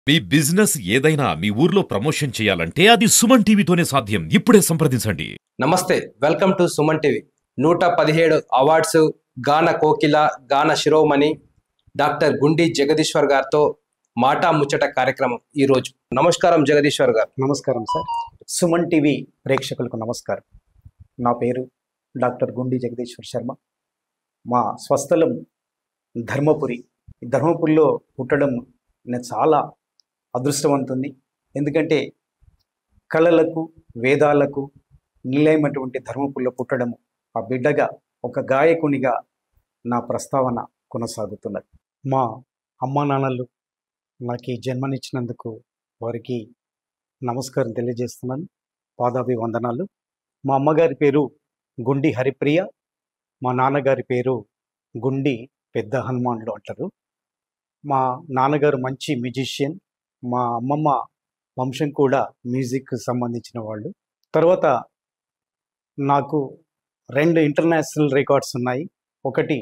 మీ business ఏదైనా మీ ఊర్లో promotion చేయాలంటే అది సుమన్ టీవీతోనే సాధ్యం ఇప్పుడే సంప్రదించండి నమస్తే వెల్కమ్ టు సుమన్ టీవీ నూట పదిహేడు అవార్డ్స్ గాన కోకిల గాన శిరోమణి డాక్టర్ గుండి జగదీశ్వర్ గారితో మాటా ముచ్చట కార్యక్రమం ఈ రోజు నమస్కారం జగదీశ్వర్ గారు నమస్కారం సార్ సుమన్ టీవీ ప్రేక్షకులకు నమస్కారం నా పేరు డాక్టర్ గుండి జగదీశ్వర్ శర్మ మా స్వస్థలం ధర్మపురి ఈ ధర్మపురిలో పుట్టడం నేను చాలా అదృష్టవంతుంది ఎందుకంటే కళలకు వేదాలకు నిలయమైనటువంటి ధర్మపురిలో పుట్టడము ఆ బిడ్డగా ఒక గాయకునిగా నా ప్రస్తావన కొనసాగుతున్నది మా అమ్మా నాన్నలు నాకు ఈ జన్మనిచ్చినందుకు వారికి నమస్కారం తెలియజేస్తున్నాను పాదాభివందనాలు మా అమ్మగారి పేరు గుండి హరిప్రియ మా నాన్నగారి పేరు గుండి పెద్ద హనుమానుడు అంటారు మా నాన్నగారు మంచి మ్యూజిషియన్ మా అమ్మమ్మ వంశం కూడా మ్యూజిక్ సంబంధించిన వాళ్ళు తర్వాత నాకు రెండు ఇంటర్నేషనల్ రికార్డ్స్ ఉన్నాయి ఒకటి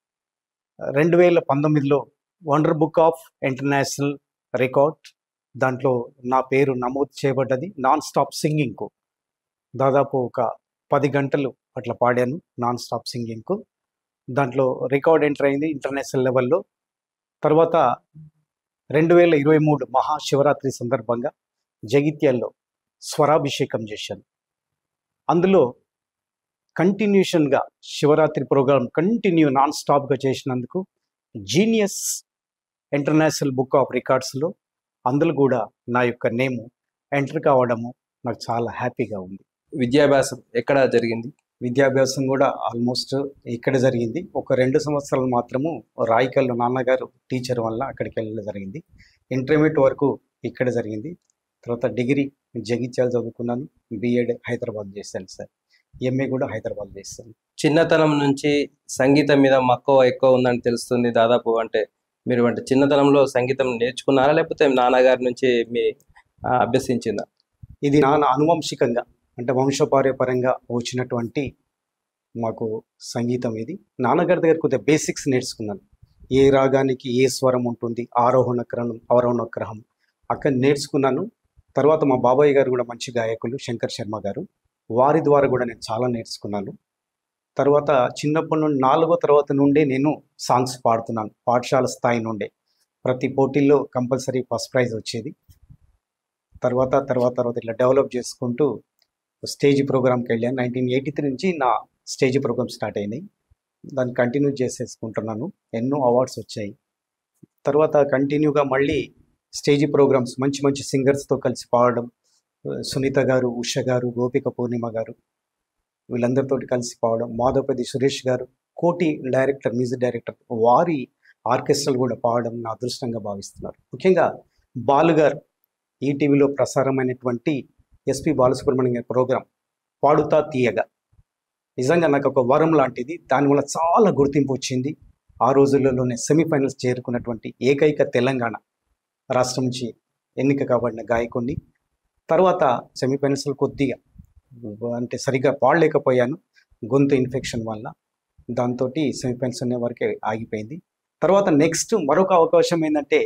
రెండు వేల పంతొమ్మిదిలో wonder book of international record దాంట్లో నా పేరు నమోదు చేయబడ్డది నాన్ స్టాప్ సింగింగ్కు దాదాపు ఒక పది గంటలు అట్లా పాడాను నాన్ స్టాప్ సింగింగ్కు దాంట్లో రికార్డ్ ఎంటర్ అయింది ఇంటర్నేషనల్ లెవెల్లో తర్వాత రెండు వేల ఇరవై మూడు మహాశివరాత్రి సందర్భంగా జగిత్యాల్లో స్వరాభిషేకం చేశాను అందులో కంటిన్యూషన్గా శివరాత్రి ప్రోగ్రాం కంటిన్యూ నాన్ స్టాప్గా చేసినందుకు జీనియస్ ఇంటర్నేషనల్ బుక్ ఆఫ్ రికార్డ్స్లో అందులో కూడా నా యొక్క నేము ఎంటర్ కావడము నాకు చాలా హ్యాపీగా ఉంది విద్యాభ్యాసం ఎక్కడ జరిగింది విద్యాభ్యాసం కూడా ఆల్మోస్ట్ ఇక్కడ జరిగింది ఒక రెండు సంవత్సరాలు మాత్రము రాయికల్లో నాన్నగారు టీచర్ వల్ల అక్కడికి వెళ్ళడం జరిగింది ఇంటర్మీడియట్ వరకు ఇక్కడ జరిగింది తర్వాత డిగ్రీ జగిత్యాల చదువుకున్నాను బీఎడ్ హైదరాబాద్ చేశాను సార్ ఎంఏ కూడా హైదరాబాద్ చేశాను చిన్నతనం నుంచి సంగీతం మీద మక్కువ ఎక్కువ ఉందని తెలుస్తుంది దాదాపు అంటే మీరు అంటే చిన్నతనంలో సంగీతం నేర్చుకున్నారా లేకపోతే మీ నాన్నగారి నుంచి మీ ఆ, అభ్యసించిందా ఇది నాన్న అనువంశికంగా అంటే వంశపార్యపరంగా వచ్చినటువంటి మాకు సంగీతం ఇది నాన్నగారి దగ్గర కొద్దిగా బేసిక్స్ నేర్చుకున్నాను ఏ రాగానికి ఏ స్వరం ఉంటుంది ఆరోహణ క్రమం అవరోహణ క్రమం అక్కడ నేర్చుకున్నాను తర్వాత మా బాబాయ్ గారు కూడా మంచి గాయకులు శంకర్ శర్మ గారు వారి ద్వారా కూడా నేను చాలా నేర్చుకున్నాను తర్వాత చిన్నప్పటి నుండి నాలుగో తర్వాత నుండే నేను సాంగ్స్ పాడుతున్నాను పాఠశాల స్థాయి నుండే ప్రతి పోటీల్లో కంపల్సరీ ఫస్ట్ ప్రైజ్ వచ్చేది తర్వాత తర్వాత తర్వాత ఇట్లా డెవలప్ చేసుకుంటూ స్టేజ్ ప్రోగ్రామ్కి వెళ్ళాను నైన్టీన్ ఎయిటీ త్రీ నుంచి నా స్టేజ్ ప్రోగ్రామ్ స్టార్ట్ అయినాయి దాన్ని కంటిన్యూ చేసేసుకుంటున్నాను ఎన్నో అవార్డ్స్ వచ్చాయి తర్వాత కంటిన్యూగా మళ్ళీ స్టేజ్ ప్రోగ్రామ్స్ మంచి మంచి సింగర్స్తో కలిసి పాడడం సునీత గారు ఉష గారు గోపిక పూర్ణిమ గారు వీళ్ళందరితోటి కలిసి పాడడం మాధవపతి సురేష్ గారు కోటి డైరెక్టర్ మ్యూజిక్ డైరెక్టర్ వారి ఆర్కెస్ట్రాలు కూడా పాడడం నా అదృష్టంగా భావిస్తున్నారు ముఖ్యంగా బాలు గారు ఈటీవీలో ప్రసారమైనటువంటి ఎస్పి బాలసుబ్రహ్మణ్యం గారి ప్రోగ్రాం పాడుతా తీయగా నిజంగా నాకు ఒక వరం లాంటిది దానివల్ల చాలా గుర్తింపు వచ్చింది ఆ రోజులలోనే సెమీఫైనల్స్ చేరుకున్నటువంటి ఏకైక తెలంగాణ రాష్ట్రం నుంచి ఎన్నిక కాబడిన గాయకుడిని తర్వాత సెమీఫైనల్స్లో కొద్దిగా అంటే సరిగా పాడలేకపోయాను గొంతు ఇన్ఫెక్షన్ వల్ల దాంతో సెమీఫైనల్స్ అనే వరకే ఆగిపోయింది తర్వాత నెక్స్ట్ మరొక అవకాశం ఏంటంటే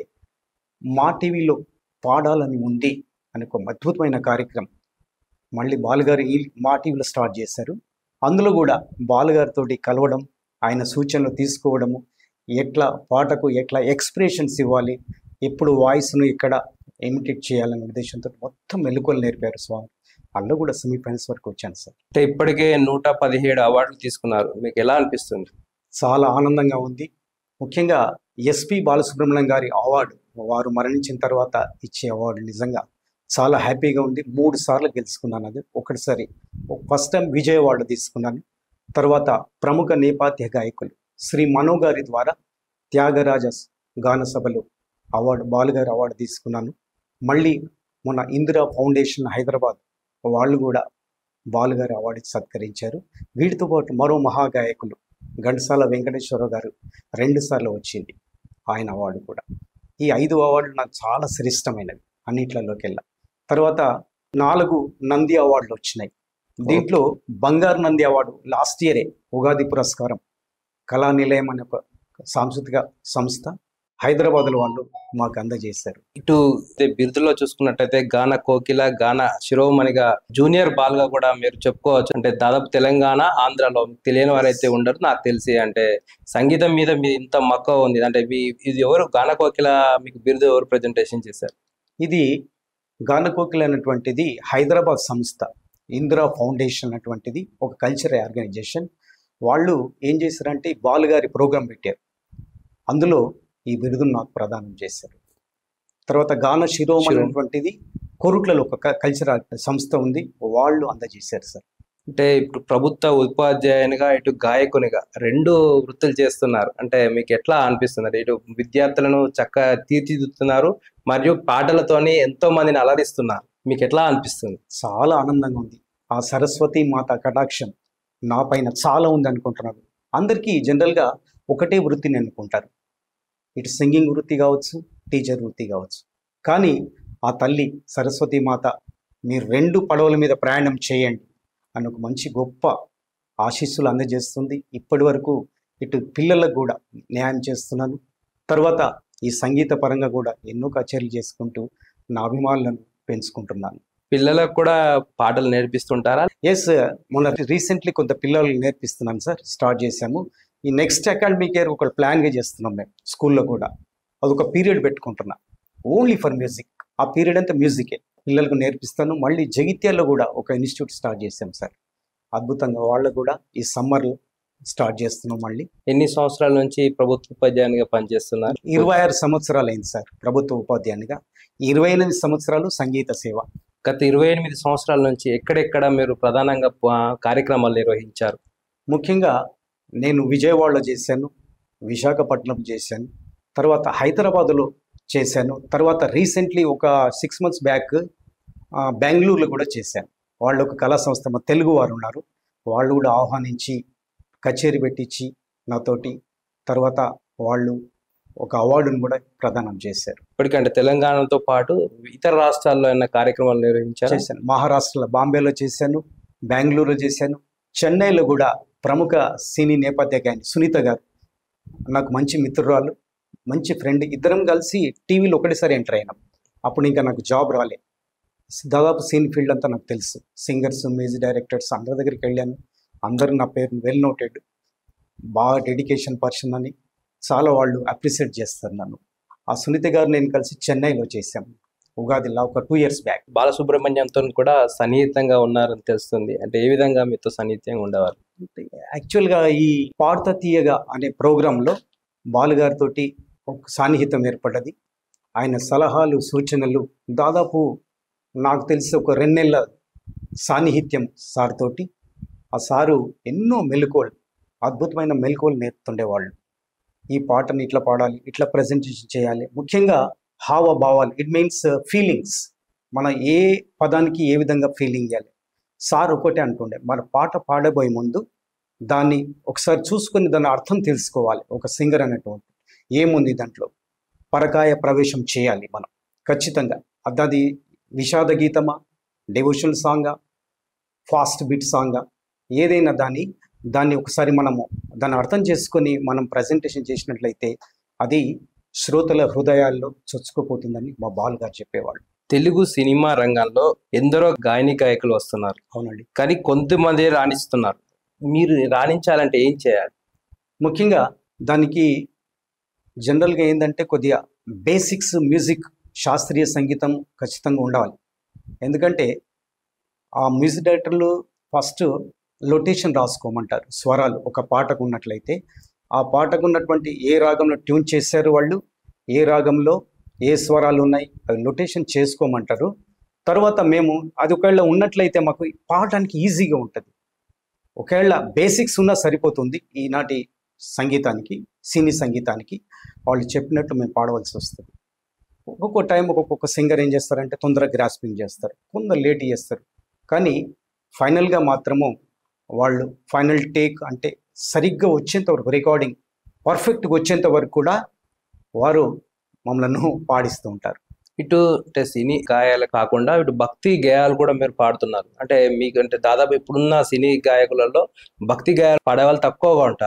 మా టీవీలో పాడాలని ఉంది అని ఒక అద్భుతమైన కార్యక్రమం మళ్ళీ బాలుగారు ఈ మా టీవీలో స్టార్ట్ చేశారు అందులో కూడా బాలుగారితో కలవడం ఆయన సూచనలు తీసుకోవడము ఎట్లా పాటకు ఎట్లా ఎక్స్ప్రెషన్స్ ఇవ్వాలి ఎప్పుడు వాయిస్ను ఇక్కడ ఇమిటేట్ చేయాలనే ఉద్దేశంతో మొత్తం మెలకువలు నేర్పారు స్వామి అందులో కూడా సెమీఫైనల్స్ వరకు వచ్చాను సార్ అంటే ఇప్పటికే నూట పదిహేడు అవార్డులు తీసుకున్నారు మీకు ఎలా అనిపిస్తుంది చాలా ఆనందంగా ఉంది ముఖ్యంగా ఎస్పి బాలసుబ్రహ్మణ్యం గారి అవార్డు వారు మరణించిన తర్వాత ఇచ్చే అవార్డు నిజంగా చాలా హ్యాపీగా ఉంది మూడు సార్లు గెలుచుకున్నాను అది ఒకటిసారి ఫస్ట్ టైం విజయ్ అవార్డు తీసుకున్నాను తర్వాత ప్రముఖ నేపథ్య గాయకులు శ్రీ మనో గారి ద్వారా త్యాగరాజ గాన సభలో అవార్డు బాలుగారి అవార్డు తీసుకున్నాను మళ్ళీ మొన్న ఇందిరా ఫౌండేషన్ హైదరాబాద్ వాళ్ళు కూడా బాలుగారి అవార్డు ఇచ్చి సత్కరించారు వీటితో పాటు మరో మహాగాయకులు ఘంటసాల వెంకటేశ్వరరావు గారు రెండు సార్లు వచ్చింది ఆయన అవార్డు కూడా ఈ ఐదు అవార్డులు నాకు చాలా శ్రేష్టమైనవి అన్నిట్లలోకి వెళ్ళా తర్వాత నాలుగు నంది అవార్డులు వచ్చినాయి దీంట్లో బంగారు నంది అవార్డు లాస్ట్ ఇయరే ఉగాది పురస్కారం కళా నిలయం అనే ఒక సాంస్కృతిక సంస్థ హైదరాబాద్ వాళ్ళు మాకు అందజేశారు ఇటు ఇదే బిరుదులో చూసుకున్నట్టయితే గాన కోకిల గాన శిరోమణిగా జూనియర్ బాల్ గా కూడా మీరు చెప్పుకోవచ్చు అంటే దాదాపు తెలంగాణ ఆంధ్రాలో తెలియని వారైతే ఉండరు నాకు తెలిసి అంటే సంగీతం మీద మీ ఇంత మక్కువ ఉంది అంటే మీ ఇది ఎవరు గాన కోకిల మీకు బిరుదు ఎవరు ప్రజెంటేషన్ చేశారు ఇది గానకోకిల అనేటువంటిది హైదరాబాద్ సంస్థ ఇందిరా ఫౌండేషన్ అటువంటిది ఒక కల్చరల్ ఆర్గనైజేషన్ వాళ్ళు ఏం చేశారంటే బాలు గారి ప్రోగ్రాం పెట్టారు అందులో ఈ బిరుదును నాకు ప్రదానం చేశారు తర్వాత గాన శిరోమణి శిరోమణి. అనేటువంటిది కోరుట్లలో ఒక కల్చరల్ సంస్థ ఉంది వాళ్ళు అందజేశారు సార్ అంటే ఇప్పుడు ప్రభుత్వ ఉపాధ్యాయునిగా ఇటు గాయకునిగా రెండు వృత్తులు చేస్తున్నారు అంటే మీకు ఎట్లా అనిపిస్తుంది అంటే ఇటు విద్యార్థులను చక్కగా తీర్చిదిద్దుతున్నారు మరియు పాటలతోని ఎంతో మందిని అలరిస్తున్నారు మీకు ఎట్లా అనిపిస్తుంది చాలా ఆనందంగా ఉంది ఆ సరస్వతి మాత కటాక్షం నా పైన చాలా ఉంది అనుకుంటున్నారు అందరికీ జనరల్గా ఒకటే వృత్తిని అనుకుంటారు ఇటు సింగింగ్ వృత్తి కావచ్చు టీచర్ వృత్తి కావచ్చు కానీ ఆ తల్లి సరస్వతి మాత మీరు రెండు పడవల మీద ప్రయాణం చేయండి అని ఒక మంచి గొప్ప ఆశీస్సులు అందజేస్తుంది ఇప్పటి వరకు ఇటు పిల్లలకు కూడా న్యాయం చేస్తున్నాను తర్వాత ఈ సంగీత పరంగా కూడా ఎన్నో కచేరీలు చేసుకుంటూ నా అభిమానులను పెంచుకుంటున్నాను పిల్లలకు కూడా పాటలు నేర్పిస్తుంటారా ఎస్ మొన్న రీసెంట్లీ కొంత పిల్లలు నేర్పిస్తున్నాం సార్ స్టార్ట్ చేసాము ఈ నెక్స్ట్ అకాడమిక్ ఇయర్ ఒక ప్లాన్గా చేస్తున్నాం మేము స్కూల్లో కూడా అదొక పీరియడ్ పెట్టుకుంటున్నా ఓన్లీ ఫర్ మ్యూజిక్ ఆ పీరియడ్ అంతా మ్యూజికే పిల్లలకు నేర్పిస్తాను మళ్ళీ జగిత్యాల్లో కూడా ఒక ఇన్స్టిట్యూట్ స్టార్ట్ చేసాం సార్ అద్భుతంగా వాళ్ళు కూడా ఈ సమ్మర్లో స్టార్ట్ చేస్తున్నాం మళ్ళీ ఎన్ని సంవత్సరాల నుంచి ప్రభుత్వ ఉపాధ్యాయునిగా పనిచేస్తున్నారు ఇరవై ఆరు సంవత్సరాలు అయింది సార్ ప్రభుత్వ ఉపాధ్యాయునిగా ఇరవై ఎనిమిది సంవత్సరాలు సంగీత సేవ గత ఇరవై ఎనిమిది సంవత్సరాల నుంచి ఎక్కడెక్కడ మీరు ప్రధానంగా ప- కార్యక్రమాలు నిర్వహించారు ముఖ్యంగా నేను విజయవాడలో చేశాను విశాఖపట్నం చేశాను తర్వాత హైదరాబాదులో చేశాను తర్వాత రీసెంట్లీ ఒక సిక్స్ మంత్స్ బ్యాక్ ఆ, బెంగళూరులో కూడా చేశాను వాళ్ళు ఒక కళా సంస్థ మా తెలుగు వారు ఉన్నారు వాళ్ళు కూడా ఆహ్వానించి కచేరీ పెట్టించి నాతోటి తర్వాత వాళ్ళు ఒక అవార్డును కూడా ప్రదానం చేశారు ఇప్పటికంటే తెలంగాణతో పాటు ఇతర రాష్ట్రాల్లో ఏమైనా కార్యక్రమాలు నిర్వహించారు చేశాను మహారాష్ట్రలో బాంబేలో చేశాను బెంగళూరులో చేశాను చెన్నైలో కూడా ప్రముఖ సినీ నేపథ్య గాయని సునీత గారు నాకు మంచి మిత్రురాలు మంచి ఫ్రెండ్ ఇద్దరం కలిసి టీవీలో ఒకటేసారి ఎంటర్ అయినాం అప్పుడు ఇంకా నాకు జాబ్ రాలే దాదాపు సీన్ ఫీల్డ్ అంతా నాకు తెలుసు సింగర్స్ మ్యూజిక్ డైరెక్టర్స్ అందరి దగ్గరికి వెళ్ళాను అందరూ నా పేరు వెల్ నోటెడ్ బాగా డెడికేషన్ పర్సన్ అని చాలా వాళ్ళు అప్రిషియేట్ చేస్తారు నన్ను ఆ సునీత గారు నేను కలిసి చెన్నైలో చేశాము ఉగాదిలో ఒక టూ ఇయర్స్ బ్యాక్ బాలసుబ్రహ్మణ్యంతో కూడా సన్నిహితంగా ఉన్నారని తెలుస్తుంది అంటే ఏ విధంగా మీతో సన్నిహితంగా ఉండేవారు యాక్చువల్గా ఈ పాడత తీయగా అనే ప్రోగ్రాంలో బాలుగారితో ఒక సాన్నిహితం ఏర్పడ్డది ఆయన సలహాలు సూచనలు దాదాపు నాకు తెలిసి ఒక రెండేళ్ల సాన్నిహిత్యం సార్ తోటి ఆ సారు ఎన్నో మెలకువలు అద్భుతమైన మెలకువలు నేర్పుతుండేవాళ్ళు ఈ పాటని ఇట్లా పాడాలి ఇట్లా ప్రజెంటేషన్ చేయాలి ముఖ్యంగా హావభావాలు ఇట్ మీన్స్ ఫీలింగ్స్ మన ఏ పదానికి ఏ విధంగా ఫీలింగ్ ఇవ్వాలి సార్ ఒకటే అంటుండే మన పాట పాడబోయే ముందు దాన్ని ఒకసారి చూసుకొని దాని అర్థం తెలుసుకోవాలి ఒక సింగర్ అనేటువంటి ఏముంది దాంట్లో పరకాయ ప్రవేశం చేయాలి మనం ఖచ్చితంగా అది అది విషాద గీతమా డెవోషనల్ సాంగా ఫాస్ట్ బీట్ సాంగా ఏదైనా దాన్ని దాన్ని ఒకసారి మనము దాన్ని అర్థం చేసుకొని మనం ప్రజెంటేషన్ చేసినట్లయితే అది శ్రోతల హృదయాల్లో చొచ్చుకుపోతుందని మా బాలు గారు చెప్పేవాళ్ళు తెలుగు సినిమా రంగంలో ఎందరో గాయని గాయకులు వస్తున్నారు అవునండి కానీ కొంతమంది రాణిస్తున్నారు మీరు రాణించాలంటే ఏం చేయాలి ముఖ్యంగా దానికి జనరల్గా ఏంటంటే కొద్దిగా బేసిక్స్ మ్యూజిక్ శాస్త్రీయ సంగీతం ఖచ్చితంగా ఉండాలి ఎందుకంటే ఆ మ్యూజిక్ డైరెక్టర్లు ఫస్ట్ లొటేషన్ రాసుకోమంటారు స్వరాలు ఒక పాటకు ఉన్నట్లయితే ఆ పాటకు ఉన్నటువంటి ఏ రాగంలో ట్యూన్ చేశారు వాళ్ళు ఏ రాగంలో ఏ స్వరాలు ఉన్నాయి అవి లొటేషన్ చేసుకోమంటారు తర్వాత మేము అది ఒకవేళ ఉన్నట్లయితే మాకు పాడటానికి ఈజీగా ఉంటుంది ఒకవేళ బేసిక్స్ ఉన్నా సరిపోతుంది ఈనాటి సంగీతానికి సినీ సంగీతానికి వాళ్ళు చెప్పినట్టు మేము పాడవలసి వస్తుంది ఒక్కొక్క టైం ఒక్కొక్క సింగర్ ఏం చేస్తారంటే తొందరగా గ్రాస్పింగ్ చేస్తారు కొందరు లేట్ చేస్తారు కానీ ఫైనల్గా మాత్రము వాళ్ళు ఫైనల్ టేక్ అంటే సరిగ్గా వచ్చేంత వరకు రికార్డింగ్ పర్ఫెక్ట్గా వచ్చేంత వరకు కూడా వారు మమ్మల్ని పాడిస్తూ ఉంటారు ఇటు అంటే సినీ గాయాలు కాకుండా ఇటు భక్తి గేయాలు కూడా మీరు పాడుతున్నారు అంటే మీకు అంటే దాదాపు ఇప్పుడున్న సినీ గాయకులలో భక్తి గేయాలు పాడేవాళ్ళు తక్కువగా ఉంటారు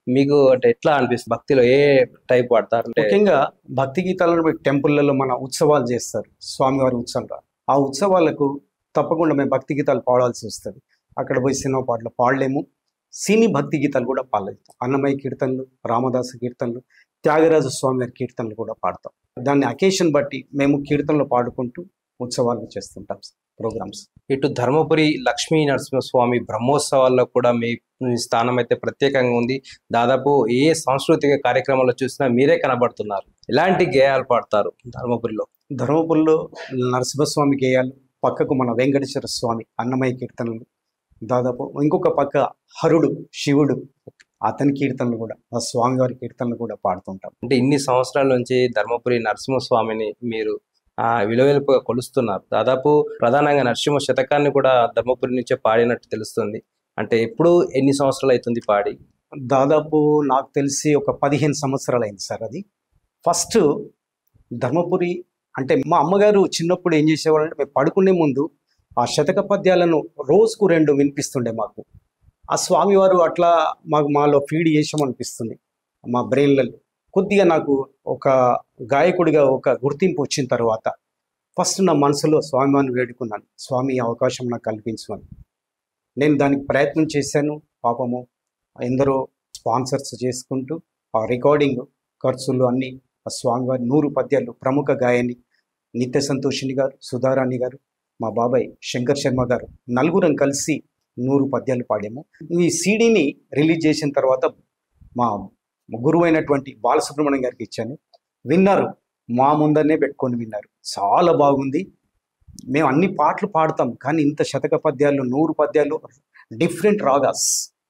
మీకు అంటే ఎట్లా అనిపిస్తుంది భక్తిలో ఏ టైప్ పాడతారు అంటే ముఖ్యంగా భక్తి గీతాలను పెట్టి టెంపుల్లలో మన ఉత్సవాలు చేస్తారు స్వామివారి ఉత్సవాలు ఆ ఉత్సవాలకు తప్పకుండా మేము భక్తి గీతాలు పాడాల్సి వస్తుంది అక్కడ పోయి సినిమా పాటలు పాడలేము సినీ భక్తి గీతాలు కూడా పాడలేదు అన్నమయ్య కీర్తనలు రామదాస కీర్తనలు త్యాగరాజ స్వామి వారి కీర్తనలు కూడా పాడతాం దాన్ని అకేషన్ బట్టి మేము కీర్తనలు పాడుకుంటూ ఉత్సవాలు చేస్తుంటాం ప్రోగ్రామ్స్ ఇటు ధర్మపురి లక్ష్మీ నరసింహస్వామి బ్రహ్మోత్సవాల్లో కూడా మీ మీ స్థానం అయితే ప్రత్యేకంగా ఉంది దాదాపు ఏ సాంస్కృతిక కార్యక్రమాల్లో చూసినా మీరే కనబడుతున్నారు ఎలాంటి గేయాలు పాడతారు ధర్మపురిలో ధర్మపురిలో నరసింహస్వామి గేయాలు పక్కకు మన వెంకటేశ్వర స్వామి అన్నమయ్య కీర్తనలు దాదాపు ఇంకొక పక్క హరుడు శివుడు అతని కీర్తనలు కూడా ఆ స్వామివారి కీర్తనలు కూడా పాడుతుంటాం అంటే ఇన్ని సంవత్సరాల నుంచి ధర్మపురి నరసింహస్వామిని మీరు ఆ విలువెలుపుగా కొలుస్తున్నారు దాదాపు ప్రధానంగా నరసింహ శతకాన్ని కూడా ధర్మపురి నుంచే పాడినట్టు తెలుస్తుంది అంటే ఎప్పుడు ఎన్ని సంవత్సరాలు అవుతుంది పాడి దాదాపు నాకు తెలిసి ఒక పదిహేను సంవత్సరాలు అయింది సార్ అది ఫస్ట్ ధర్మపురి అంటే మా అమ్మగారు చిన్నప్పుడు ఏం చేసేవాళ్ళంటే మేము పడుకునే ముందు ఆ శతక పద్యాలను రోజుకు రెండు వినిపిస్తుండే మాకు ఆ స్వామివారు అట్లా మాకు మాలో ఫీడ్ చేసామనిపిస్తుంది మా బ్రెయిన్లలో కొద్దిగా నాకు ఒక గాయకుడిగా ఒక గుర్తింపు వచ్చిన తర్వాత ఫస్ట్ నా మనసులో స్వామివారిని వేడుకున్నాను స్వామి ఈ అవకాశం నాకు కల్పించమని నేను దానికి ప్రయత్నం చేశాను పాపము ఎందరో స్పాన్సర్స్ చేసుకుంటూ ఆ రికార్డింగ్ ఖర్చులు అన్నీ ఆ స్వామివారి నూరు పద్యాలు ప్రముఖ గాయని నిత్య సంతోషిని గారు సుధారాణి గారు మా బాబాయ్ శంకర్ శర్మ గారు నలుగురం కలిసి నూరు పద్యాలు పాడాము ఈ సీడీని రిలీజ్ చేసిన తర్వాత మా గురువు అయినటువంటి బాలసుబ్రహ్మణ్యం గారికి ఇచ్చాను విన్నారు మా ముందరనే పెట్టుకొని విన్నారు చాలా బాగుంది మేము అన్ని పాటలు పాడతాం కానీ ఇంత శతక పద్యాలు నూరు పద్యాలు డిఫరెంట్ రాగాస్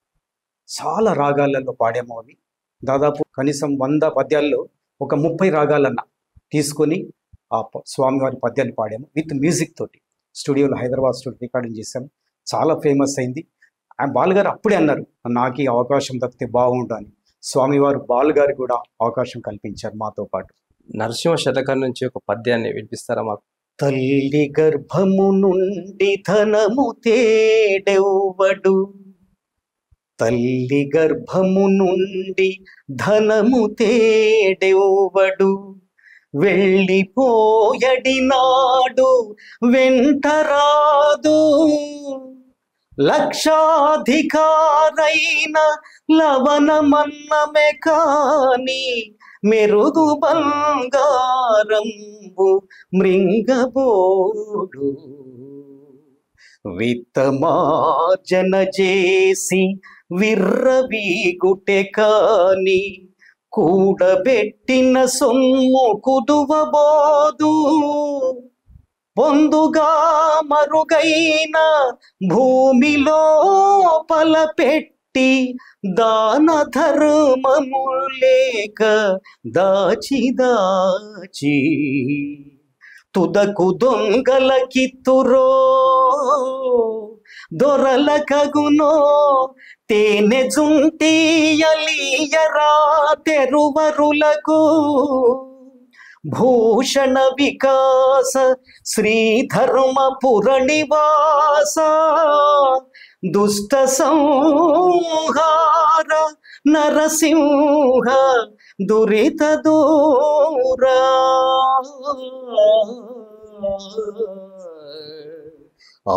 చాలా రాగాలలో పాడాము అవి దాదాపు కనీసం వంద పద్యాల్లో ఒక ముప్పై రాగాలన్న తీసుకొని ఆ ప- స్వామివారి పద్యాలు పాడాము విత్ మ్యూజిక్ తోటి స్టూడియోలో హైదరాబాద్ స్టూడియో రికార్డింగ్ చేశాము చాలా ఫేమస్ అయింది ఆ బాలుగారు అప్పుడే అన్నారు నాకు ఈ అవకాశం దక్కితే బాగుండు అని స్వామివారు బాలుగారు కూడా అవకాశం కల్పించారు మాతో పాటు నరసింహ శతకం నుంచి ఒక పద్యాన్ని వినిపిస్తారా మాకు తల్లి గర్భము నుండి ధనము తేడెవ్వడు తల్లి గర్భము నుండి ధనము తేడెవ్వడు వెళ్ళిపోయడి నాడు వెంటరాదు లక్షాధికారైన లవణమన్నమే కాని మెరుగు బంగారంబు మృంగబోడు విత్తమార్జన చేసి విర్రవీగుటె కాని కూడబెట్టిన సొమ్ము కుదువబోదు పొందుగా మరుగైన భూమిలో పెట్టి దాన ధర్మము లేక దాచి దాచి తుదకు దొంగల కిత్తురో దొరల కగునో తేనె జుంటీయలీయరా తెరువరులకు భూషణ వికాస శ్రీధర్మపుర నివాస దుష్ట సంహార నరసింహ దురిత దూరా ఆ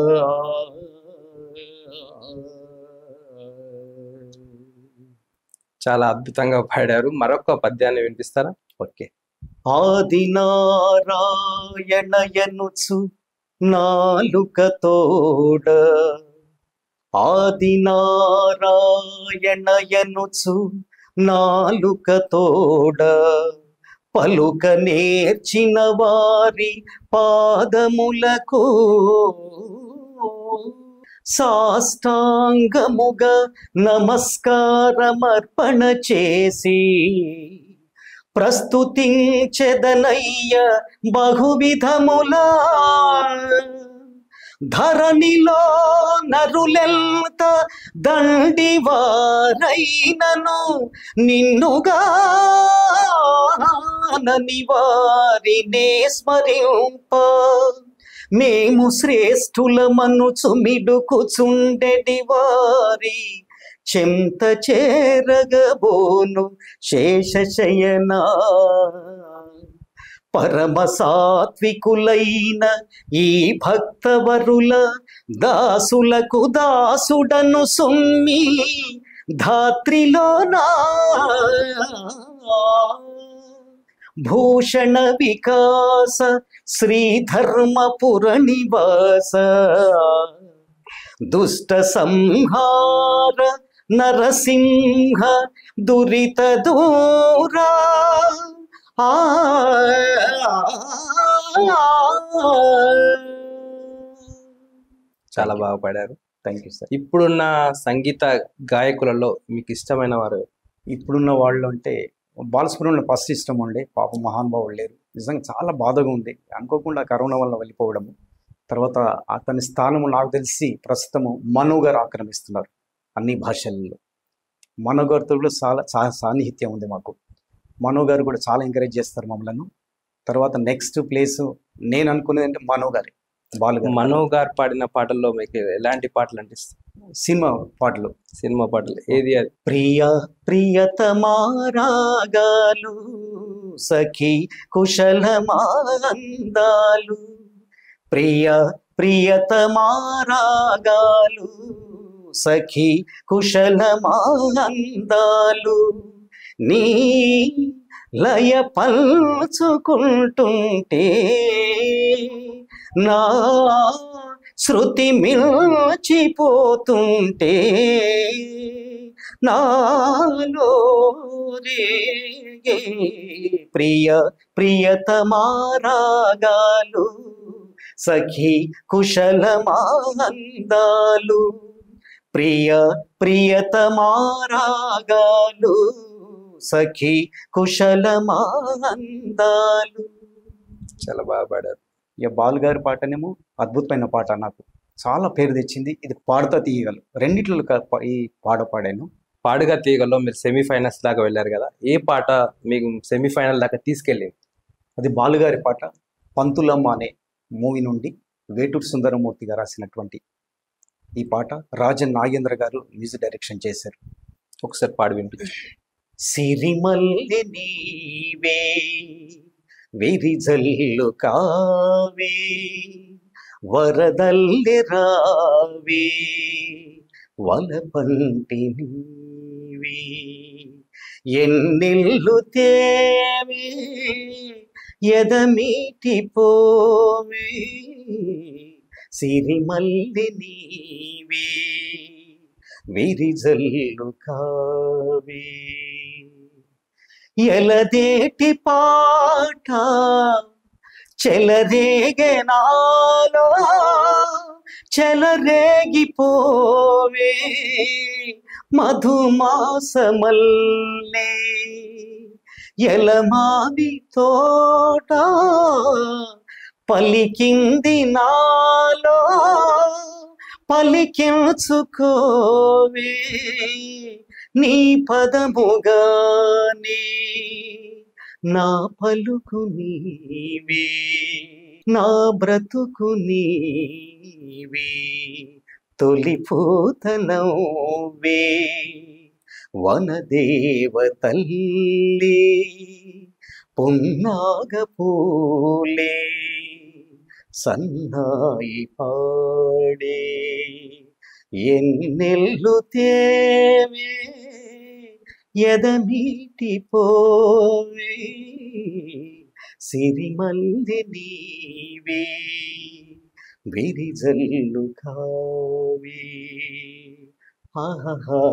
చాలా అద్భుతంగా పాడారు మరొక పద్యాన్ని వినిపిస్తారా ఓకే ఆది నారాయణయనుచు నాలుక తోడ ఆది నారాయణయనుచు నాలుక తోడ పలుక నేర్చిన వారి పాదములకు సాష్టాంగముగా నమస్కారమర్పణ చేసి ప్రస్తుతించెదనయ్య బహువిధములా ధరణిలో నరులెంత దండివారైనను నిన్నుగా వారినే స్మరింప మేము శ్రేష్ఠులమను చుమిడుకుచుండెడి వారి చెంత చేరగబోను శేషశయనా పరమ సాత్వికులైన ఈ భక్తవరుల దాసులకు దాసుడను సుమ్మి ధాత్రిలోనా భూషణ వికాస శ్రీధర్మపుర నివాస దుష్ట సంహార నరసింహ దురిత దూరా ఆ చాలా బాగా పాడారు థ్యాంక్ యూ సార్ ఇప్పుడున్న సంగీత గాయకులలో మీకు ఇష్టమైన వారు ఇప్పుడున్న వాళ్ళు అంటే బాలసుబ్రహ్మణ్యం ఫస్ట్ ఇష్టం ఉండే పాప మహానుభావులు లేరు నిజంగా చాలా బాధగా ఉంది అనుకోకుండా కరోనా వల్ల వెళ్ళిపోవడము తర్వాత అతని స్థానము నాకు తెలిసి ప్రస్తుతము మను గారు ఆక్రమిస్తున్నారు అన్ని భాషలలో మను గారితో కూడా చాలా చాలా సాన్నిహిత్యం ఉంది మాకు మను గారు కూడా చాలా ఎంకరేజ్ చేస్తారు మమ్మల్ని తర్వాత నెక్స్ట్ ప్లేస్ నేను అనుకునేది అంటే మను గారి బాలు గారు మనో గారు పాడిన పాటల్లో మీకు ఎలాంటి పాటలు అంటే ఇష్టం? సినిమా పాటలు సినిమా పాటలు ఏది అది ప్రియ ప్రియతమారాగాలు సఖి కుశలమాందాలు ప్రియ ప్రియతమారాగాలు సఖి కుశలమాందాలు నీ లయ పల్చుకుంటుంటే నా శృతి మిల్చిపోతుంటే నాలో రేగే ప్రియ ప్రియతమారాగాలు సఖి కుశలమాందాలు ప్రియ ప్రియతమారాగాలు సఖి కుశలమాందాలు చాలా బాగా పాడారు ఇక బాలు గారి పాటనేమో అద్భుతమైన పాట నాకు చాలా పేరు తెచ్చింది ఇది పాడుతా తీయగలరు రెండిట్లో క- ప- ఈ పాట పాడాను పాడుగా తీగలో మీరు సెమీఫైనల్స్ దాకా వెళ్ళారు కదా ఏ పాట మీకు సెమీఫైనల్ దాకా తీసుకెళ్ళింది అది బాలుగారి పాట పంతులమ్మ అనే మూవీ నుండి వేటూరు సుందరమూర్తి గారు రాసినటువంటి ఈ పాట రాజన్ నాగేంద్ర గారు మ్యూజిక్ డైరెక్షన్ చేశారు ఒకసారి పాడి వినిపించు సిరిమల్లి నీవే విరిజల్లు కావే వరదల్లి రావే వలపంటి నీవే ఎన్నెల్లు తేవే ఎదమీటి పోవే సిరిమల్లి నీవే విరిజల్లు కావే ఎలదేటి పాట చెలరేగే నాలో చెలరేగిపోవే మధుమాసమల్లే ఎలమావి తోట పలికింది నాలో పలికించుకోవే నీ పదముగానే నా పలుకు నీవే నా బ్రతుకు నీవే తొలి పూతనవ్వే వనదేవతల్లి పున్నాగ పూలే సన్నాయి పాడే ఎన్నెల్లు తేవే ఎదమీటి పోవే సిరిమల్లి నీవే విరిజల్లు కావే ఆహాహా.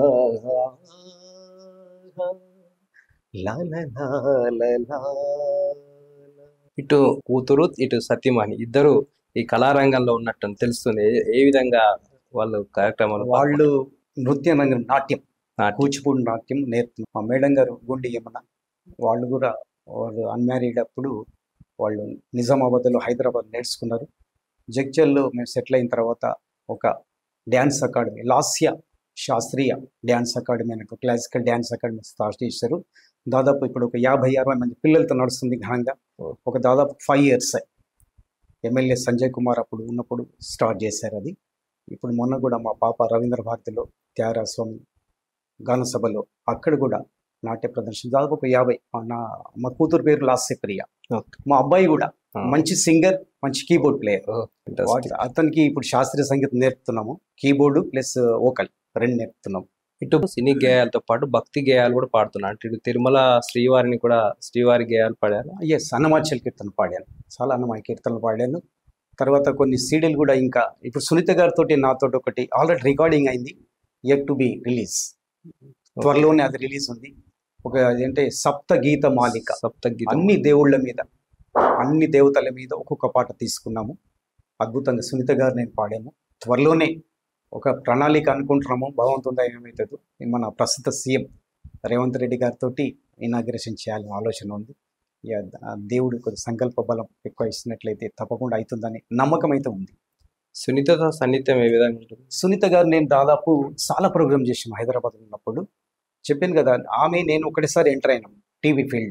లా లా లా లా లా. ఇటు కూతురు ఇటు సత్యమణి ఇద్దరు ఈ కళారంగంలో ఉన్నట్టు తెలుస్తుంది ఏ- ఏ విధంగా వాళ్ళు కార్యక్రమాలు వాళ్ళు నృత్య రంగం నాట్యం నాట్యం. కూచిపూడి నాట్యం నేర్పుతున్నారు మా మేడం గారు గుండి యమున వాళ్ళు కూడా వాళ్ళు అన్మ్యారీడ్ అప్పుడు వాళ్ళు నిజామాబాద్లో హైదరాబాద్ నేర్చుకున్నారు జగ్జల్లో మేము సెటిల్ అయిన తర్వాత ఒక డ్యాన్స్ అకాడమీ లాస్య శాస్త్రీయ డ్యాన్స్ అకాడమీ అని ఒక క్లాసికల్ డ్యాన్స్ అకాడమీ స్టార్ట్ చేశారు దాదాపు ఇప్పుడు ఒక యాభై అరవై మంది పిల్లలతో నడుస్తుంది ఘనంగా ఒక దాదాపు five years MLA Sanjay Kumar అప్పుడు ఉన్నప్పుడు స్టార్ట్ చేశారు అది ఇప్పుడు మొన్న కూడా మా పాప రవీంద్ర భారతిలో త్యాగరాజస్వామి గాన సభలో అక్కడ కూడా నాట్య ప్రదర్శన దాదాపు ఒక యాభై మా నా మా కూతురు పేరు లాస్య ప్రియ Okay. మా అబ్బాయి కూడా ఆ. మంచి సింగర్ మంచి కీబోర్డ్ ప్లేయర్ Oh, interesting. అతనికి ఇప్పుడు శాస్త్రీయ సంగీతం నేర్పుతున్నాము కీబోర్డు ప్లస్ వోకల్ రెండు నేర్పుతున్నాము ఇటు సినీ గేయాలతో పాటు భక్తి గేయాలు కూడా పాడుతున్నా అంటే ఇటు తిరుమల శ్రీవారిని కూడా శ్రీవారి గేయాలు పాడారు ఎస్ అన్నమాచల్ కీర్తనలు పాడాను చాలా అన్నమాయ కీర్తనలు పాడాను తర్వాత కొన్ని సీడీలు కూడా ఇంకా ఇప్పుడు సునీత గారితో నాతో ఒకటి ఆల్రెడీ రికార్డింగ్ అయింది యట్ టు బి రిలీజ్ త్వరలోనే అది రిలీజ్ ఉంది ఒక ఏంటంటే సప్త గీత మాలిక సప్తగీతం అన్ని దేవుళ్ళ మీద అన్ని దేవతల మీద ఒక్కొక్క పాట తీసుకున్నాము అద్భుతంగా సునీత గారు నేను పాడాము త్వరలోనే ఒక ప్రణాళిక అనుకుంటున్నాము భగవంతుందా ఏమవుతుందో మన ప్రస్తుత సీఎం రేవంత్ రెడ్డి గారితో ఇనాగ్రేషన్ చేయాలని ఆలోచన ఉంది ఇక ఆ దేవుడు కొద్ది సంకల్ప బలం ఎక్కువ ఇచ్చినట్లయితే తప్పకుండా అవుతుందని నమ్మకం అయితే ఉంది సునీతతో సన్నిహిత్యం ఏ విధంగా ఉంటుంది సునీత గారు నేను దాదాపు చాలా ప్రోగ్రామ్ చేసాము హైదరాబాద్ ఉన్నప్పుడు చెప్పాను కదా ఆమె నేను ఒకటిసారి ఎంటర్ అయినాం టీవీ ఫీల్డ్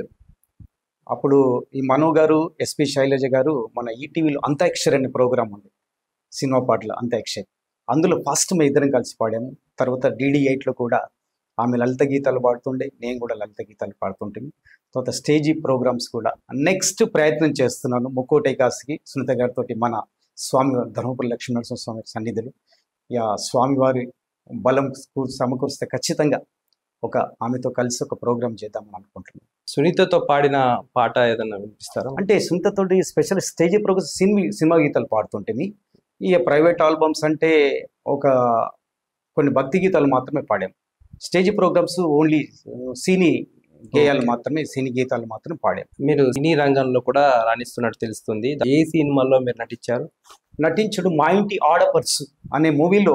అప్పుడు ఈ మనో గారు ఎస్పి శైలజ గారు మన ఈటీవీలో అంత్యాక్షరి అనే ప్రోగ్రామ్ ఉంది సినిమా పాటలు అంత్యాక్షరి అందులో ఫస్ట్ మేము ఇద్దరం కలిసి పాడాము తర్వాత డిడి ఎయిట్లో కూడా ఆమె లలిత గీతాలు పాడుతుండే నేను కూడా లలిత గీతాలు పాడుతుంటాను తర్వాత స్టేజీ ప్రోగ్రామ్స్ కూడా నెక్స్ట్ ప్రయత్నం చేస్తున్నాను ముక్కోటి ఏకాశికి సునీత గారితో మన స్వామి ధర్మపురి లక్ష్మీనరసింహ స్వామి సన్నిధులు యా స్వామివారి బలం కూ- సమకూరిస్తే ఖచ్చితంగా ఒక ఆమెతో కలిసి ఒక ప్రోగ్రామ్ చేద్దామని అనుకుంటున్నాను సునీతతో పాడిన పాట ఏదన్నా వినిపిస్తారా అంటే సునీతతోటి special stage program cinema cinema గీతాలు పాడుతుంటేమి ఈ ప్రైవేట్ ఆల్బమ్స్ అంటే ఒక కొన్ని భక్తి గీతాలు మాత్రమే పాడాం స్టేజ్ ప్రోగ్రామ్స్ ఓన్లీ సినీ గేయాలు Okay. మాత్రమే సినీ గీతాలు మాత్రమే పాడాం మీరు సినీ రంగంలో కూడా రాణిస్తున్నట్టు తెలుస్తుంది ఏ సినిమాల్లో మీరు నటించారు నటించడం మా ఇంటి ఆడపర్సు అనే మూవీలో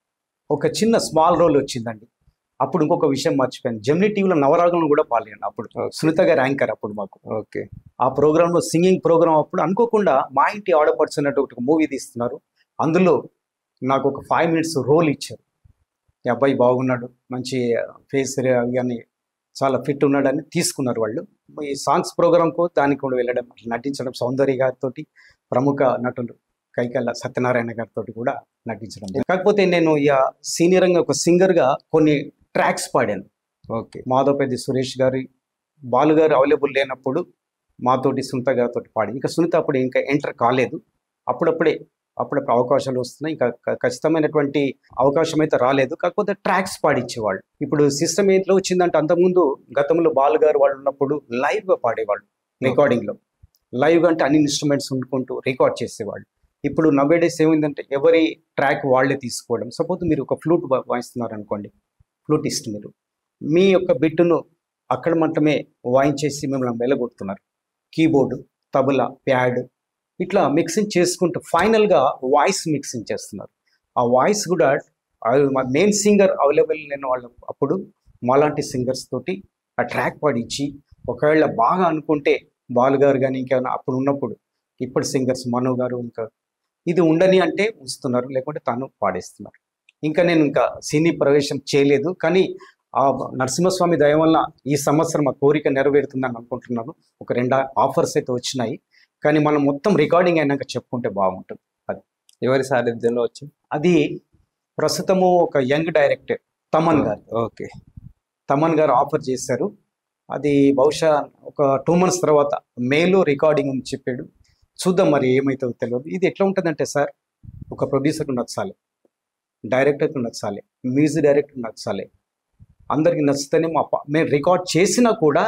ఒక చిన్న స్మాల్ రోల్ వచ్చిందండి అప్పుడు ఇంకొక విషయం మర్చిపోయాను జెమినీ టీవీలో నవరాగంలో కూడా పాల్గొన్నాను అప్పుడు Okay. సునీత గారు యాంకర్ అప్పుడు మాకు ఓకే ఆ ప్రోగ్రాంలో సింగింగ్ ప్రోగ్రామ్ అప్పుడు అనుకోకుండా మా ఇంటి ఆడపడుచు అన్నట్టు ఒక మూవీ తీస్తున్నారు అందులో నాకు ఒక ఫైవ్ మినిట్స్ రోల్ ఇచ్చారు ఈ అబ్బాయి బాగున్నాడు మంచి ఫేస్ కానీ చాలా ఫిట్ ఉన్నాడని తీసుకున్నారు వాళ్ళు ఈ సాంగ్స్ ప్రోగ్రామ్కు దానికి కూడా వెళ్ళడం అట్లా నటించడం సౌందర్య గారితో ప్రముఖ నటులు కైకల్ల సత్యనారాయణ గారితో కూడా నటించడం కాకపోతే నేను ఇక సీనియర్ గా ఒక సింగర్గా కొన్ని ట్రాక్స్ పాడాను ఓకే మాధవపల్లి సురేష్ గారి బాలు గారు అవైలబుల్ లేనప్పుడు మాతోటి సునీత గారితో పాడి ఇంకా సునీత అప్పుడు ఇంకా ఎంటర్ కాలేదు అప్పుడప్పుడే అప్పుడప్పుడు అవకాశాలు వస్తున్నాయి ఇంకా క- ఖచ్చితమైనటువంటి అవకాశం అయితే రాలేదు కాకపోతే ట్రాక్స్ పాడిచ్చేవాళ్ళు ఇప్పుడు సిస్టమ్ ఏంట్లో వచ్చిందంటే అంతకుముందు గతంలో బాలు గారు వాళ్ళు ఉన్నప్పుడు లైవ్గా పాడేవాళ్ళు రికార్డింగ్లో లైవ్ అంటే అన్ని ఇన్స్ట్రుమెంట్స్ ఉండుకుంటూ రికార్డ్ చేసేవాళ్ళు ఇప్పుడు నవేడేస్ ఏమైందంటే ఎవరి ట్రాక్ వాళ్ళే తీసుకోవడం సపోజ్ మీరు ఒక ఫ్లూట్ వాయిస్తున్నారు అనుకోండి ఫ్లూటిస్ట్ మీరు మీ యొక్క బిట్టును అక్కడ మాత్రమే వాయించేసి మిమ్మల్ని వెళ్ళగొడుతున్నారు కీబోర్డు తబలా ప్యాడ్ ఇట్లా మిక్సింగ్ చేసుకుంటూ ఫైనల్గా వాయిస్ మిక్సింగ్ చేస్తున్నారు ఆ వాయిస్ కూడా మెయిన్ సింగర్ అవైలబుల్ లేని వాళ్ళు అప్పుడు మాలాంటి సింగర్స్ తోటి ఆ ట్రాక్ పాడించి ఒకవేళ బాగా అనుకుంటే బాలు గారు కానీ ఇంకేమైనా అప్పుడు ఉన్నప్పుడు ఇప్పుడు సింగర్స్ మనో గారు ఇంకా ఇది ఉండని అంటే ఉంచుతున్నారు లేకుంటే తాను పాడేస్తున్నారు ఇంకా నేను ఇంకా సినీ ప్రవేశం చేయలేదు కానీ ఆ నరసింహస్వామి దయ వల్ల ఈ సంవత్సరం ఆ కోరిక నెరవేరుతుందని అనుకుంటున్నాను ఒక రెండు ఆఫర్స్ అయితే వచ్చినాయి కానీ మనం మొత్తం రికార్డింగ్ అయినాక చెప్పుకుంటే బాగుంటుంది ఎవరి సారథ్యంలో వచ్చి అది ప్రస్తుతము ఒక యంగ్ డైరెక్టర్ తమన్ గారు ఓకే తమన్ గారు ఆఫర్ చేశారు అది బహుశా ఒక టూ మంత్స్ తర్వాత మేలో రికార్డింగ్ అని చెప్పాడు చూద్దాం మరి ఏమవుతుందో తెలియదు ఇది ఎట్లా ఉంటుందంటే సార్ ఒక ప్రొడ్యూసర్కి నచ్చాలి డైరెక్టర్కి నచ్చాలి మ్యూజిక్ డైరెక్టర్ నచ్చాలి అందరికి నచ్చితేనే మా పా- మేము రికార్డ్ చేసినా కూడా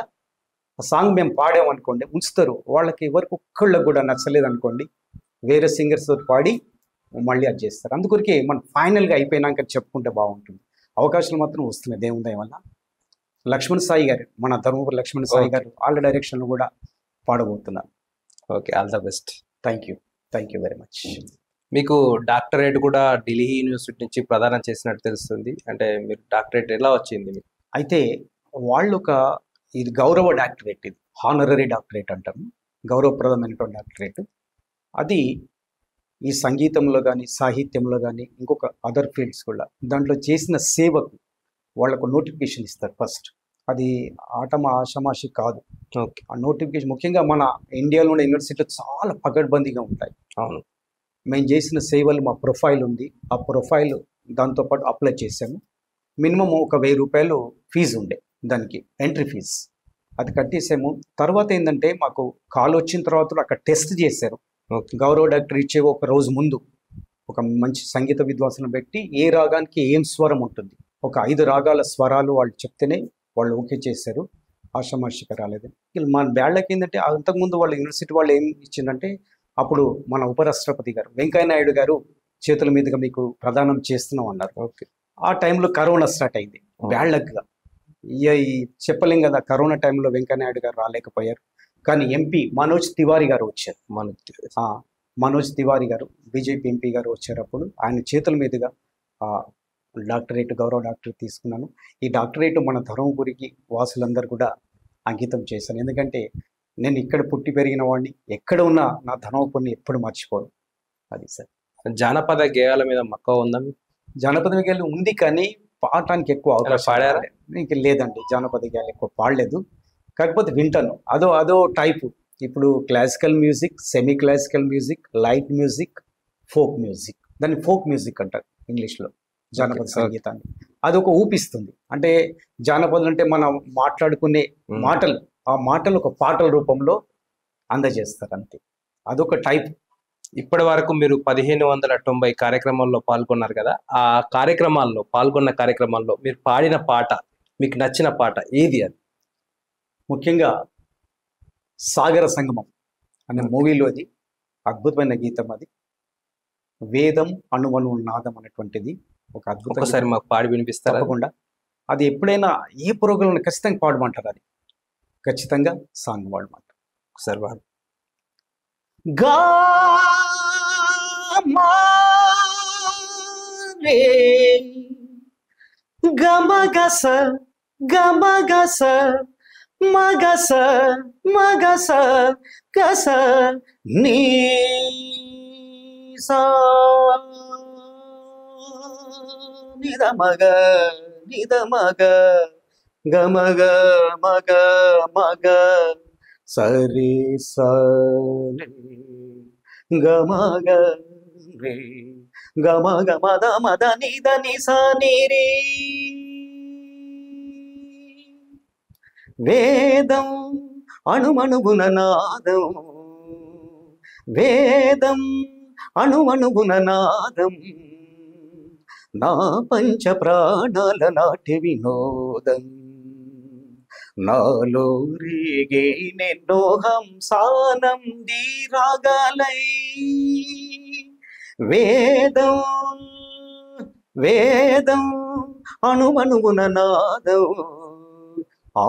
ఆ సాంగ్ మేము పాడామనుకోండి ఉంచుతారు వాళ్ళకి ఎవరికి ఒక్కళ్ళకి కూడా నచ్చలేదు అనుకోండి వేరే సింగర్స్ తోటి పాడి మళ్ళీ అది చేస్తారు అందుకొరికే మనం ఫైనల్గా అయిపోయినాక చెప్పుకుంటే బాగుంటుంది అవకాశాలు మాత్రం వస్తున్నాయి దేవుని దయ వల్ల లక్ష్మణ్ సాయి గారు మన ధర్మపురి లక్ష్మణ్ సాయి గారు వాళ్ళ డైరెక్షన్లో కూడా పాడబోతున్నారు okay all the best thank you thank you very much మీకు డాక్టరేట్ కూడా ఢిల్లీ యూనివర్సిటీ నుంచి ప్రదానం చేసినట్టు తెలుస్తుంది అంటే మీరు డాక్టరేట్ ఎలా వచ్చింది మీకు అయితే వాళ్ళు ఒక ఇది గౌరవ డాక్టరేట్ ఇది హానరరీ డాక్టరేట్ అంటాము గౌరవప్రదమైనటువంటి డాక్టరేట్ అది ఈ సంగీతంలో కానీ సాహిత్యంలో కానీ ఇంకొక అదర్ ఫీల్డ్స్ కూడా దాంట్లో చేసిన సేవకు వాళ్ళకు నోటిఫికేషన్ ఇస్తారు ఫస్ట్ అది ఆటమ ఆషమాషి కాదు ఓకే ఆ నోటిఫికేషన్ ముఖ్యంగా మన ఇండియాలో ఉన్న యూనివర్సిటీలో చాలా పగడ్బందీగా ఉంటాయి అవును మేము చేసిన సేవలు మా ప్రొఫైల్ ఉంది ఆ ప్రొఫైల్ దాంతోపాటు అప్లై చేసాము మినిమం ఒక వెయ్యి రూపాయలు ఫీజు ఉండే దానికి ఎంట్రీ ఫీజు అది కట్టేసాము తర్వాత ఏంటంటే మాకు కాల్ వచ్చిన తర్వాత కూడా అక్కడ టెస్ట్ చేశారు ఓకే గౌరవ డాక్టర్ ఇచ్చే ఒక రోజు ముందు ఒక మంచి సంగీత విద్వాంసులను పెట్టి ఏ రాగానికి ఏం స్వరం ఉంటుంది ఒక ఐదు రాగాల స్వరాలు వాళ్ళు చెప్తేనే వాళ్ళు ఓకే చేశారు ఆషామాషిక రాలేదు వీళ్ళు మన బ్యాళ్ళకి ఏంటంటే అంతకుముందు వాళ్ళ యూనివర్సిటీ వాళ్ళు ఏం ఇచ్చిందంటే అప్పుడు మన ఉపరాష్ట్రపతి గారు వెంకయ్య నాయుడు గారు చేతుల మీదుగా మీకు ప్రదానం చేస్తున్నాం అన్నారు ఓకే ఆ టైంలో కరోనా స్టార్ట్ అయింది బ్యాళ్ళక్గా ఇక ఈ చెప్పలేం కదా కరోనా టైంలో వెంకయ్య నాయుడు గారు రాలేకపోయారు కానీ ఎంపీ మనోజ్ తివారీ గారు వచ్చారు మనకు తెలుసు. ఆ, మనోజ్ తివారీ గారు బీజేపీ ఎంపీ గారు వచ్చేటప్పుడు ఆయన చేతుల మీదుగా ఆ డాక్టరేట్ గౌరవ డాక్టరేట్ తీసుకున్నాను ఈ డాక్టరేట్ మన ధర్మపురికి వాసులందరూ కూడా అంకితం చేశాను ఎందుకంటే నేను ఇక్కడ పుట్టి పెరిగిన వాడిని ఎక్కడ ఉన్నా నా ధర్మపురిని ఎప్పుడు మర్చిపోను అది సార్ జానపద గేయాల మీద మక్కువ ఉందా మీకు? జానపద గేయాలు ఉంది కానీ పాడటానికి ఎక్కువ అవకాశం పాడారా? రాలేదు. ఇంక లేదండి జానపద గేయాలు ఎక్కువ పాడలేదు కాకపోతే వింటాను అదో అదో టైపు ఇప్పుడు classical music semi classical music light music folk music దాన్ని ఫోక్ మ్యూజిక్ అంటారు ఇంగ్లీష్లో జానపద Okay. సంగీతాన్ని అది ఒక ఊపిస్తుంది అంటే జానపదం అంటే మనం మాట్లాడుకునే మ్మ్. మాటలు ఆ మాటలు ఒక పాటల రూపంలో అందజేస్తారు అంతే అదొక టైప్ ఇప్పటి వరకు మీరు పదిహేను వందల తొంభై కార్యక్రమాల్లో పాల్గొన్నారు కదా ఆ కార్యక్రమాల్లో పాల్గొన్న కార్యక్రమాల్లో మీరు పాడిన పాట మీకు నచ్చిన పాట ఏది అది ముఖ్యంగా సాగర సంగమం అనే మూవీలోది అద్భుతమైన గీతం అది వేదం అణువణు నాదం అనేటువంటిది ఒక అద్భుత ఒకసారి మాకు పాడి వినిపిస్తారా తప్పకుండా అది ఎప్పుడైనా ఏ ప్రోగ్రాంలో ఖచ్చితంగా పాడమంటారు అది ఖచ్చితంగా సాంగ్ పాడమంటారు ఒకసారి పాడు గా మా రే గమగస గమగస మగస మగస గస నీ సా నిద మగ నిద మగ గమగ మగ మగ సరి సరి గమగ రే గమ గమ ద మద నిద ని స ని రే వేదం అణుమణుగుణ నాదం వేదం అణుమణుగుణ నాదం నా పంచ ప్రాణాల నాటి వినోదం నాలో రేగే నెన్నో హంసానం రాగాలై వేదం వేదం అణుమణుగుణ నాదం ఆ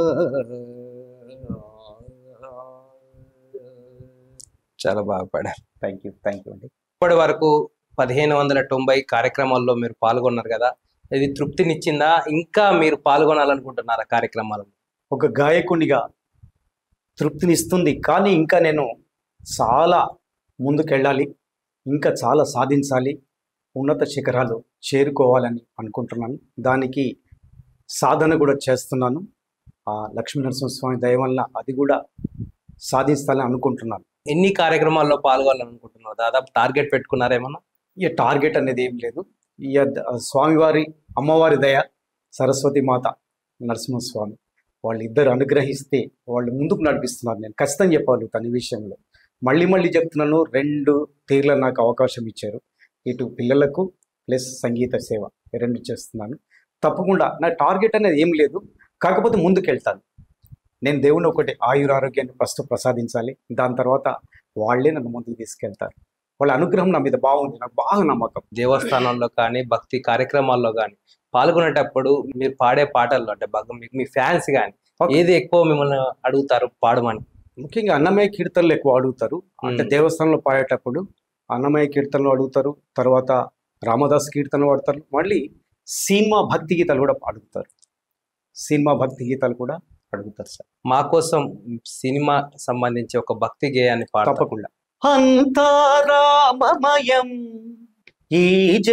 చాలా బాగా పాడారు థ్యాంక్ యూ థ్యాంక్ యూ అండి ఇప్పటి వరకు పదిహేను వందల తొంభై కార్యక్రమాల్లో మీరు పాల్గొన్నారు కదా ఇది తృప్తినిచ్చిందా ఇంకా మీరు పాల్గొనాలనుకుంటున్నారా కార్యక్రమాలు ఒక గాయకునిగా తృప్తినిస్తుంది కానీ ఇంకా నేను చాలా ముందుకెళ్ళాలి ఇంకా చాలా సాధించాలి ఉన్నత శిఖరాలు చేరుకోవాలని అనుకుంటున్నాను దానికి సాధన కూడా చేస్తున్నాను ఆ లక్ష్మీ నరసింహస్వామి దయ వల్ల అది కూడా సాధిస్తానని అనుకుంటున్నాను ఎన్ని కార్యక్రమాల్లో పాల్గొనాలనుకుంటున్నారు దాదాపు టార్గెట్ పెట్టుకున్నారేమన్నా ఇక టార్గెట్ అనేది ఏం లేదు ఇక ద- స్వామివారి అమ్మవారి దయ సరస్వతి మాత నరసింహస్వామి వాళ్ళిద్దరు అనుగ్రహిస్తే వాళ్ళు ముందుకు నడిపిస్తున్నారు నేను ఖచ్చితంగా చెప్పగలుగుతాను ఈ విషయంలో మళ్ళీ మళ్ళీ చెప్తున్నాను రెండు తీర్ల నాకు అవకాశం ఇచ్చారు ఇటు పిల్లలకు ప్లస్ సంగీత సేవ ఈ రెండు చేస్తున్నాను తప్పకుండా నా టార్గెట్ అనేది ఏం లేదు కాకపోతే ముందుకెళ్తాను నేను దేవుని ఒకటి ఆయుర ఆరోగ్యాన్ని ఫస్ట్ ప్రసాదించాలి దాని తర్వాత వాళ్ళే నన్ను ముందుకు తీసుకెళ్తారు వాళ్ళ అనుగ్రహం నా మీద బాగుంది నాకు బాగా నమ్మకం దేవస్థానంలో కానీ భక్తి కార్యక్రమాల్లో కానీ పాల్గొనేటప్పుడు మీరు పాడే పాటల్లో అంటే బాగా మీకు మీ ఫ్యాన్స్ కానీ Okay. ఏది ఎక్కువ మిమ్మల్ని అడుగుతారు పాడమని ముఖ్యంగా అన్నమయ్య కీర్తనలు ఎక్కువ అడుగుతారు అంటే మ్మ్. దేవస్థానంలో పాడేటప్పుడు అన్నమయ్య కీర్తనలు అడుగుతారు తర్వాత రామదాస్ కీర్తనలు పాడతారు మళ్ళీ సినిమా భక్తి గీతాలు కూడా అడుగుతారు సినిమా భక్తి గీతాలు కూడా అడుగుతారు సార్ మా కోసం సినిమా సంబంధించి ఒక భక్తి గేయాన్ని పాడతాం తప్పకుండా అంతారామమయం ఈ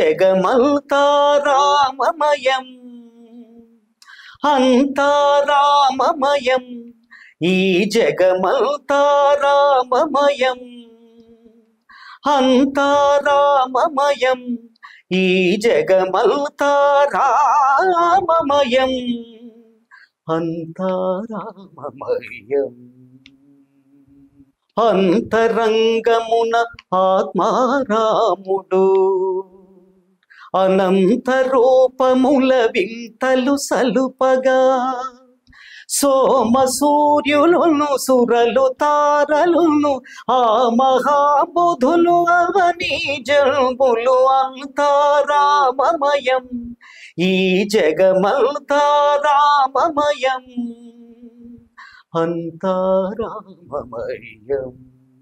జగమంతారామమయం అంతారామమయం ఈ జగమంతారామమయం అంతారామమయం ఈ జగమంతా రామమయం అంతా రామమయం అంతరంగమున ఆత్మారాముడు అనంత రూపముల వింతలు సలుపగా సోమ సూర్యులను సురలు తారలును ఆ మహాబుధులు అవని జంబులు అంతారామమయం ఈ జగమంతా రామమయం అంతారామమయం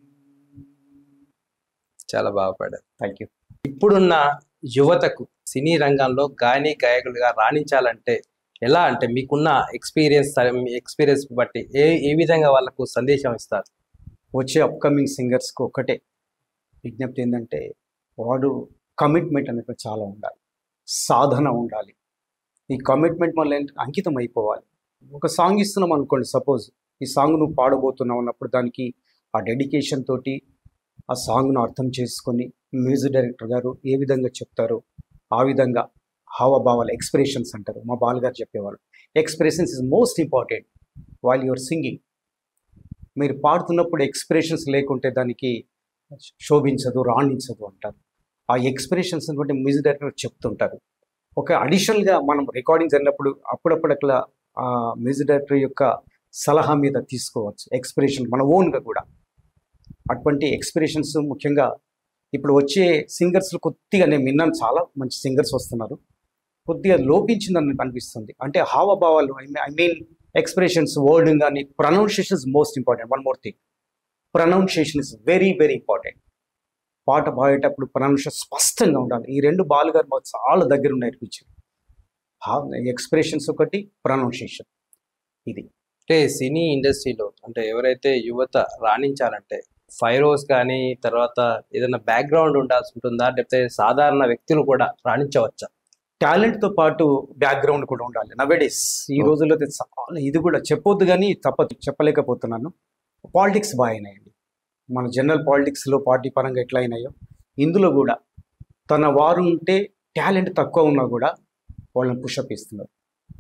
చాలా బాగా పాడారు థ్యాంక్ యూ ఇప్పుడున్న యువతకు సినీ రంగంలో గాయని గాయకులుగా రాణించాలంటే ఎలా అంటే మీకున్న ఎక్స్పీరియన్స్ మీ ఎక్స్పీరియన్స్ బట్టి ఏ ఏ విధంగా వాళ్ళకు సందేశం ఇస్తారు వచ్చే అప్కమింగ్ సింగర్స్కి ఒకటే విజ్ఞప్తి ఏంటంటే వాడు కమిట్మెంట్ అనేది చాలా ఉండాలి సాధన ఉండాలి ఈ కమిట్మెంట్ వల్ల ఏంటి- అంకితం అయిపోవాలి ఒక సాంగ్ ఇస్తున్నాం అనుకోండి సపోజ్ ఈ సాంగ్ నువ్వు పాడబోతున్నావు అన్నప్పుడు దానికి ఆ డెడికేషన్ తోటి ఆ సాంగ్ను అర్థం చేసుకొని మ్యూజిక్ డైరెక్టర్ గారు ఏ విధంగా చెప్తారో ఆ విధంగా హావభావాలు ఎక్స్ప్రెషన్స్ అంటారు మా బాల్ గారు చెప్పేవాళ్ళు expressions is most important while your singing మీరు పాడుతున్నప్పుడు ఎక్స్ప్రెషన్స్ లేకుంటే దానికి శోభించదు రాణించదు అంటారు ఆ ఎక్స్ప్రెషన్స్ బట్టి మ్యూజిక్ డైరెక్టర్ చెప్తుంటారు ఒక అడిషనల్గా మనం రికార్డింగ్ జరిగినప్పుడు అప్పుడప్పుడు అట్లా ఆ మ్యూజిక్ డైరెక్టర్ యొక్క సలహా మీద తీసుకోవచ్చు ఎక్స్ప్రెషన్ మన ఓన్గా కూడా అటువంటి ఎక్స్ప్రెషన్స్ ముఖ్యంగా ఇప్పుడు వచ్చే సింగర్స్ కొద్దిగా నేను విన్నాను చాలా మంచి సింగర్స్ వస్తున్నారు కొద్దిగా లోపించిందని అనిపిస్తుంది అంటే హావభావాలు ఐ మీన్ ఎక్స్ప్రెషన్స్ వర్డ్ కానీ pronunciation is most important one more thing pronunciation is very very important పాట పాడేటప్పుడు ప్రొనౌన్సియేషన్ స్పష్టంగా ఉండాలి ఈ రెండు బాలు గారు మాకు చాలా దగ్గర నేర్పించారు ఎక్స్ప్రెషన్స్ ఒకటి ప్రొనౌన్సియేషన్ ఇది అంటే సినీ ఇండస్ట్రీలో అంటే ఎవరైతే యువత రాణించాలంటే ఫైరోస్ కానీ తర్వాత ఏదైనా బ్యాక్గ్రౌండ్ ఉండాల్సి ఉంటుందా లేకపోతే సాధారణ వ్యక్తులు కూడా రాణించవచ్చా టాలెంట్తో పాటు బ్యాక్గ్రౌండ్ కూడా ఉండాలి నవేడేస్ ఈ రోజుల్లో అయితే చాలా ఇది కూడా చెప్పొద్దు కానీ తప్పదు చెప్పలేకపోతున్నాను పాలిటిక్స్ బాగా అయినాయండి మన జనరల్ పాలిటిక్స్లో పార్టీ పరంగా ఎట్లా అయినాయో ఇందులో కూడా తన వారు ఉంటే టాలెంట్ తక్కువ ఉన్నా కూడా వాళ్ళని పుషప్ ఇస్తున్నారు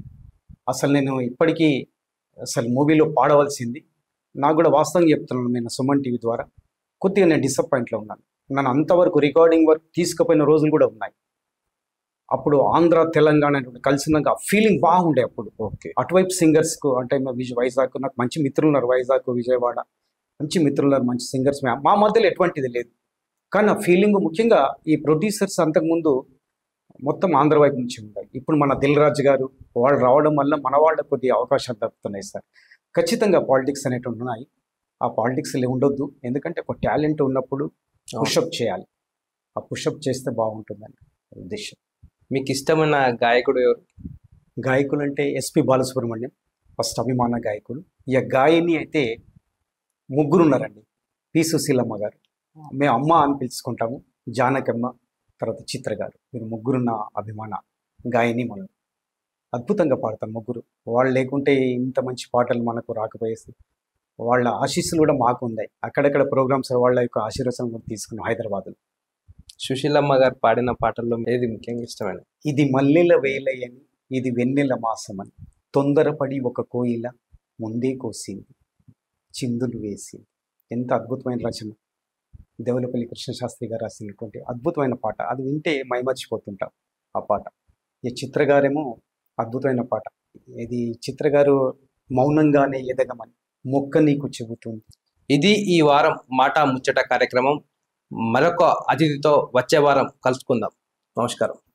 అసలు నేను ఇప్పటికీ అసలు మూవీలో పాడవలసింది నాకు కూడా వాస్తవంగా చెప్తున్నాను నేను సుమన్ టీవీ ద్వారా కొద్దిగా నేను డిసప్పాయింట్లో ఉన్నాను నన్ను అంతవరకు రికార్డింగ్ వర్క్ తీసుకుపోయిన రోజులు కూడా ఉన్నాయి అప్పుడు ఆంధ్ర తెలంగాణ అనేటువంటి కలిసినాక ఫీలింగ్ బాగుండే అప్పుడు ఓకే అటువైపు సింగర్స్కు అంటే మా విజయ్ వైజాగ్ నాకు మంచి మిత్రులు ఉన్నారు వైజాగ్ విజయవాడ మంచి మిత్రులు ఉన్నారు మంచి సింగర్స్ మా మధ్యలో ఎటువంటిది లేదు కానీ ఆ ఫీలింగ్ ముఖ్యంగా ఈ ప్రొడ్యూసర్స్ అంతకుముందు మొత్తం ఆంధ్ర వైపు నుంచి ఉండాలి ఇప్పుడు మన దిల్ రాజు గారు వాళ్ళు రావడం వల్ల మన వాళ్ళకి కొద్దిగా అవకాశాలు దక్కుతున్నాయి సార్ ఖచ్చితంగా పాలిటిక్స్ అనేటువంటి ఉన్నాయి ఆ పాలిటిక్స్ ఉండొద్దు ఎందుకంటే ఒక టాలెంట్ ఉన్నప్పుడు పుషప్ చేయాలి ఆ పుషప్ చేస్తే బాగుంటుందని ఉద్దేశం మీకు ఇష్టమైన గాయకుడు ఎవరు గాయకులు అంటే ఎస్పి బాలసుబ్రహ్మణ్యం ఫస్ట్ అభిమాన గాయకుడు ఇక గాయని అయితే ముగ్గురు ఉన్నారండి పి సుశీలమ్మ గారు మేము అమ్మ అని పిలుచుకుంటాము జానకమ్మ తర్వాత చిత్ర గారు మీరు ముగ్గురున్న అభిమాన గాయని మనం అద్భుతంగా పాడతారు ముగ్గురు వాళ్ళు లేకుంటే ఇంత మంచి పాటలు మనకు రాకపోయేసి వాళ్ళ ఆశీస్సులు కూడా మాకు ఉన్నాయి అక్కడక్కడ ప్రోగ్రామ్స్ వాళ్ళ యొక్క ఆశీర్వచనం కూడా తీసుకున్నాం హైదరాబాద్లో సుశీలమ్మ గారు పాడిన పాటల్లో ఏది ముఖ్యంగా ఇష్టమైన ఇది మల్లెల వేలయని ఇది వెన్నెల మాసమని తొందరపడి ఒక కోయిల ముందే కోసింది చిందులు వేసింది ఎంత అద్భుతమైన రచన దేవులపల్లి కృష్ణశాస్త్రి గారు రాసినటువంటి అద్భుతమైన పాట అది వింటే మైమర్చిపోతుంటాం ఆ పాట ఈ చిత్రగారేమో అద్భుతమైన పాట ఇది చిత్రగారు మౌనంగానే ఎదగమని మొక్క నీకు చెబుతుంది ఇది ఈ వారం మాట ముచ్చట కార్యక్రమం మరొక అతిథితో వచ్చే వారం కలుసుకుందాం నమస్కారం